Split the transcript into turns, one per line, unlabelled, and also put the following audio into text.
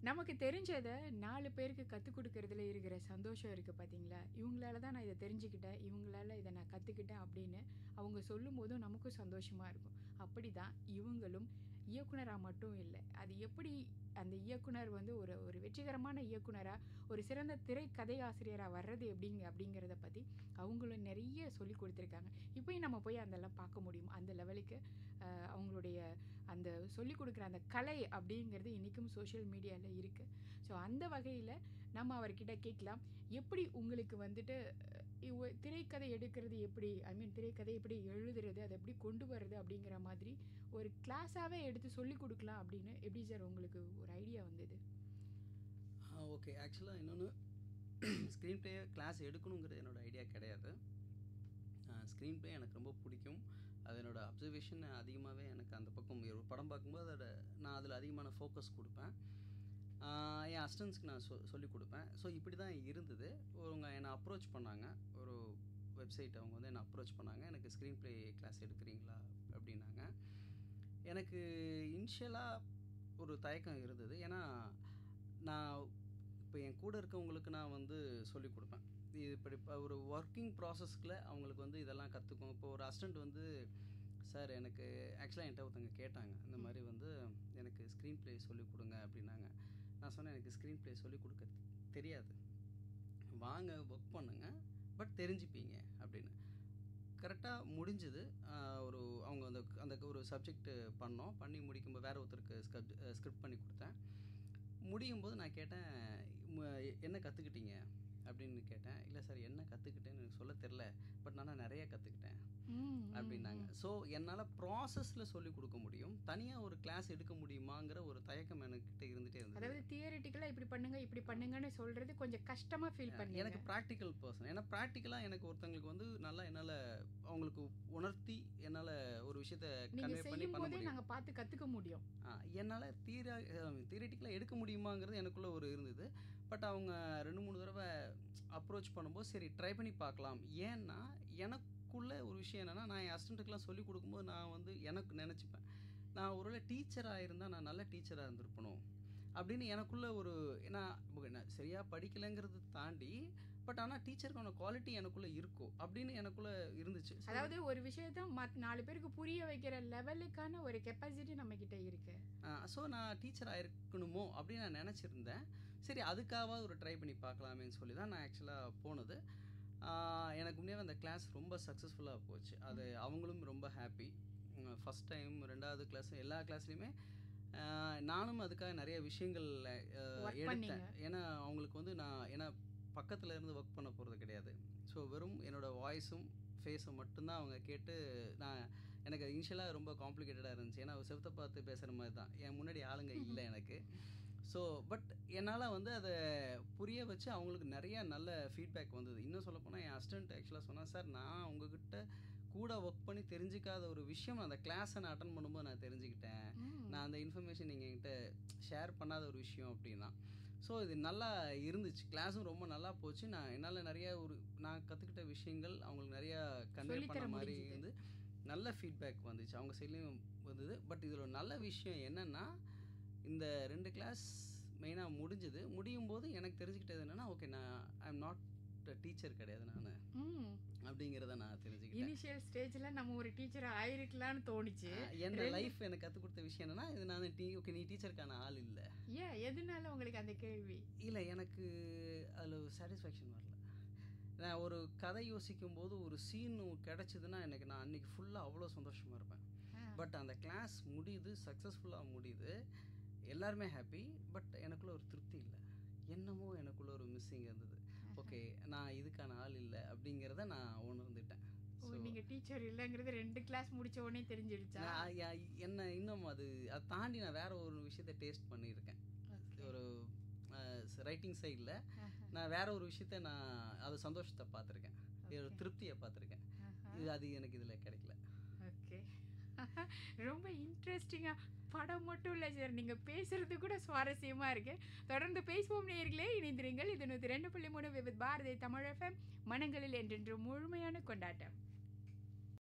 நமக்கு தெரிஞ்சதை நாலு பேருக்கு கற்றுக் கொடுக்கறதுல இருக்கிற சந்தோஷம் இருக்குது பார்த்தீங்களா இவங்களால தான் நான் இதை தெரிஞ்சுக்கிட்டேன் இவங்களால இதை நான் கற்றுக்கிட்டேன் அப்படின்னு அவங்க சொல்லும் போதும் நமக்கும் சந்தோஷமாக இருக்கும் அப்படி தான் இவங்களும் இயக்குனராக மட்டும் இல்லை அது எப்படி அந்த இயக்குனர் வந்து ஒரு ஒரு வெற்றிகரமான இயக்குனராக ஒரு சிறந்த திரைக்கதை ஆசிரியராக வர்றது எப்படிங்க அப்படிங்கிறத பற்றி அவங்களும் நிறைய சொல்லி கொடுத்துருக்காங்க இப்போயும் நம்ம போய் அதெல்லாம் பார்க்க முடியும் அந்த லெவலுக்கு அஹ், அவங்களுடைய அந்த சொல்லி கொடுக்குற அந்த கலை அப்படிங்கிறது இன்றைக்கும் சோஷியல் மீடியாவில் இருக்குது ஸோ அந்த வகையில் நம்ம அவர்கிட்ட கேட்கலாம் எப்படி உங்களுக்கு வந்துட்டு அஹ், இவ- திரைக்கதை எடுக்கிறது எப்படி ஐ மீன் திரைக்கதை எப்படி எழுதுறது அதை எப்படி கொண்டு வர்றது அப்படிங்கிற மாதிரி ஒரு கிளாஸாகவே எடுத்து சொல்லி கொடுக்கலாம் அப்படின்னு எப்படி சார் உங்களுக்கு ஒரு ஐடியா வந்தது
ஓகே ஆக்சுவலாக இன்னொன்று ஸ்க்ரீன் ப்ளே கிளாஸ் எடுக்கணுங்கிறது என்னோட ஐடியா கிடையாது ஸ்க்ரீன் ப்ளே எனக்கு ரொம்ப பிடிக்கும் அது என்னோட அப்சர்வேஷன் அதிகமாகவே எனக்கு அந்த பக்கம் ஒரு படம் பார்க்கும்போது அதோட நான் அதில் அதிகமான ஃபோக்கஸ் கொடுப்பேன் ஆஹ் என் அஸ்டன்ஸ்க்கு நான் சொ சொல்லிக் கொடுப்பேன் ஸோ இப்படி தான் இருந்தது அவங்க என்னை அப்ரோச் பண்ணாங்க ஒரு வெப்சைட் அவங்க வந்து என்னை அப்ரோச் பண்ணாங்க எனக்கு ஸ்க்ரீன் ப்ளே கிளாஸ் எடுக்கிறீங்களா அப்படின்னாங்க எனக்கு இனிஷியலாக ஒரு தயக்கம் இருந்தது ஏன்னா நான் இப்போ என் கூட இருக்கவங்களுக்கு நான் வந்து சொல்லிக் கொடுப்பேன் இது இப்படி இப்போ ஒரு ஒர்க்கிங் ப்ராசஸ்க்குள்ள அவங்களுக்கு வந்து இதெல்லாம் கற்றுக்கும் இப்போ ஒரு அசிஸ்டண்ட் வந்து சார் எனக்கு ஆக்சுவலாக என்கிட்ட ஒருத்தவங்க கேட்டாங்க இந்த மாதிரி வந்து எனக்கு ஸ்க்ரீன் ப்ளே சொல்லிக் கொடுங்க அப்படின்னாங்க நான் சொன்னேன் எனக்கு ஸ்க்ரீன் ப்ளே சொல்லிக் கொடுக்க தெரியாது வாங்க ஒர்க் பண்ணுங்க பட் தெரிஞ்சுப்பீங்க அப்படின்னு கரெக்டாக முடிஞ்சது ஒரு அவங்க அந்த அந்த ஒரு சப்ஜெக்ட் பண்ணோம் பண்ணி முடிக்கும்போது வேற ஒருத்தருக்கு ஸ்கிரிப்ட் ஸ்கிரிப்ட் பண்ணி கொடுத்தேன் முடியும் போது நான் கேட்டேன் "ம- என்ன கற்றுக்கிட்டீங்க அப்படின்னு கேட்டேன் இல்லை சார் என்ன கற்றுக்கிட்டேன்னு எனக்கு சொல்ல தெரில பட் நான் நிறைய கற்றுக்கிட்டேன் அப்படின்னாங்க ஸோ என்னால் ப்ராசஸில் சொல்லிக் கொடுக்க முடியும் தனியாக ஒரு கிளாஸ் எடுக்க முடியுமாங்கிற ஒரு தயக்கம் எனக்கிட்ட இருந்துகிட்டே இருந்தது
அதாவது தியரிட்டிக்கலாக இப்படி பண்ணுங்க இப்படி பண்ணுங்கன்னு சொல்றது கொஞ்சம் கஷ்டமா ஃபீல் பண்ணி
எனக்கு ப்ராக்டிக்கல் பர்சன் ஏன்னா ப்ராக்டிக்கலாக எனக்கு ஒருத்தங்களுக்கு வந்து நல்லா என்னால் அவங்களுக்கு உணர்த்தி என்னால் ஒரு விஷயத்த
நீங்க
கன்வே பண்ணி
செய்யும்
பண்ண
போதே
முடியும்
நாங்க பார்த்து கத்துக்க முடியும்
ஆ, என்னால் தீரா தியரிட்டிக்கலாக எடுக்க முடியுமாங்கிறது எனக்குள்ள ஒரு இருந்தது பட் அவங்க ரெண்டு மூணு தடவை அப்ரோச் பண்ணும்போது சரி ட்ரை பண்ணி பார்க்கலாம் ஏன்னா எனக்குள்ள ஒரு விஷயம் என்னென்னா நான் என் அசிஸ்டண்ட்டுக்கெலாம் சொல்லிக் கொடுக்கும்போது நான் வந்து எனக்கு நினச்சிப்பேன் நான் ஒருவேளை டீச்சராக இருந்தால் நான் நல்ல டீச்சராக இருந்திருப்பணும் அப்படின்னு எனக்குள்ள ஒரு நான் நான் சரியாக படிக்கலைங்கிறது தாண்டி பட் ஆனால் டீச்சருக்கான குவாலிட்டி எனக்குள்ளே இருக்கும் அப்படின்னு எனக்குள்ள இருந்துச்சு So,
அதாவது ஒரு விஷயத்த மத் நாலு பேருக்கு புரிய வைக்கிற லெவலுக்கான ஒரு கெப்பாசிட்டி நம்ம கிட்ட இருக்கு
ஸோ நான் டீச்சராக இருக்கணுமோ அப்படின்னு நான் நினச்சிருந்தேன் சரி அதுக்காவது ஒரு ட்ரை பண்ணி பார்க்கலாமேன்னு சொல்லி தான் நான் ஆக்சுவலாக போனது ஆஹ் எனக்கு உண்மையாகவே அந்த கிளாஸ் ரொம்ப சக்ஸஸ்ஃபுல்லாக போச்சு அது அவங்களும் ரொம்ப ஹாப்பி ஃபஸ்ட் டைம் ரெண்டாவது கிளாஸ் எல்லா கிளாஸ்லையுமே நானும் அதுக்காக நிறைய விஷயங்கள் ஆஹ்,
Work
எடுத்தேன்
பண்ணீங்க.
ஏன்னா அவங்களுக்கு வந்து நான் ஏன்னா பக்கத்தில் இருந்து ஒர்க் பண்ண போகிறது கிடையாது ஸோ வெறும் என்னோட வாய்ஸும் ஃபேஸும் மட்டும்தான் அவங்க கேட்டு நான் எனக்கு இனிஷியலாக ரொம்ப காம்ப்ளிகேட்டடாக இருந்துச்சு ஏன்னா செவத்தை பார்த்து பேசுகிற மாதிரி தான் என் முன்னாடி ஆளுங்க இல்லை எனக்கு ஸோ பட் என்னால் வந்து அதை புரிய வச்சு அவங்களுக்கு நிறைய நல்ல ஃபீட்பேக் வந்தது இன்னும் சொல்லப்போனால் என் அசிஸ்டன்ட் ஆக்சுவலாக சொன்னா சார் நான் உங்ககிட்ட கூட ஒர்க் பண்ணி தெரிஞ்சுக்காத ஒரு விஷயம் நான் அந்த கிளாஸை நான் அட்டன் பண்ணும்போது நான் தெரிஞ்சுக்கிட்டேன்
ம்.
நான் அந்த இன்ஃபர்மேஷன் நீங்கள் என்கிட்ட ஷேர் பண்ணாத ஒரு விஷயம் அப்படின்னா ஸோ இது நல்லா இருந்துச்சு கிளாஸும் ரொம்ப நல்லா போச்சு நான் என்னால் நிறைய ஒரு நான் கற்றுக்கிட்ட விஷயங்கள் அவங்களுக்கு நிறையா கன்வே
சொல்லித் தர
பண்ண மாதிரி
முடிஞ்சுது.
வந்து நல்ல ஃபீட்பேக் வந்துச்சு அவங்க சைட்லேயும் வந்தது பட் இதில் ஒரு நல்ல விஷயம் என்னென்னா இந்த ரெண்டு கிளாஸ் மெயினாக முடிஞ்சது முடியும் போது எனக்கு தெரிஞ்சுக்கிட்டது என்னென்னா ஓகே நான் ஐ எம் நாட் டீச்சர் கிடையாது நான்
ம்
அப்படிங்கிறத நான் தெரிஞ்சுக்கிட்டேன்
இனிஷியல் ஸ்டேஜ்ல நம்ம ஒரு டீச்சர் ஆயிருக்கலாம்னு தோணுச்சு
ஆஹ் என் லைஃப் எனக்கு கற்றுக் கொடுத்த விஷயம் என்னன்னா இது நான் டீ ஓகே நீ டீச்சருக்கான ஆள் இல்லை
ஏன் எதனால உங்களுக்கு அந்த கேள்வி
இல்லை எனக்கு அதில் சாட்டிஸ்ஃபேக்ஷன் வரல நான் ஒரு கதை யோசிக்கும் போது ஒரு சீன் கிடச்சிதுன்னா எனக்கு நான் அன்னைக்கு ஃபுல்லாக அவ்வளோ சந்தோஷமாக இருப்பேன்
ஆ.
பட் அந்த கிளாஸ் முடியுது சக்ஸஸ்ஃபுல்லாக முடியுது எல்லாருமே ஹாப்பி பட் எனக்குள்ள ஒரு திருப்தி இல்லை என்னமோ எனக்குள்ள ஒரு மிஸ்ஸிங் இருந்தது ஓகே நான் இதுக்கான ஆள் இல்லை அப்படிங்கிறத நான் உணர்ந்துட்டேன்
ஓ
So,
நீங்க டீச்சர் இல்லைங்கிறது ரெண்டு கிளாஸ் முடிச்ச உடனே தெரிஞ்சிடுச்சா
நான் யா- என்ன இன்னும் அது அதை தாண்டி நான் வேற ஒரு விஷயத்தை டேஸ்ட் பண்ணியிருக்கேன்
Okay.
ஒரு ரைட்டிங் சைடில்
ஆஹா.
நான் வேற ஒரு விஷயத்த நான் அது சந்தோஷத்தை பார்த்துருக்கேன் ஒரு
Okay.
திருப்தியை பார்த்துருக்கேன்
ஆஹா.
இது அது எனக்கு இதில் கிடைக்கல
ஓகே ரொம்ப இன்ட்ரெஸ்டிங்காக படம் மட்டும் இல்லை சார் நீங்கள் பேசுறது கூட சுவாரஸ்யமாக இருக்கு தொடர்ந்து பேசுவோம் நேயர்களே இணைந்திருங்கள் இது நூற்றி ரெண்டு புள்ளி மூணு வித் பாரதி தமிழ் எஃப்எம் மனங்களில் என்றென்று முழுமையான கொண்டாட்டம்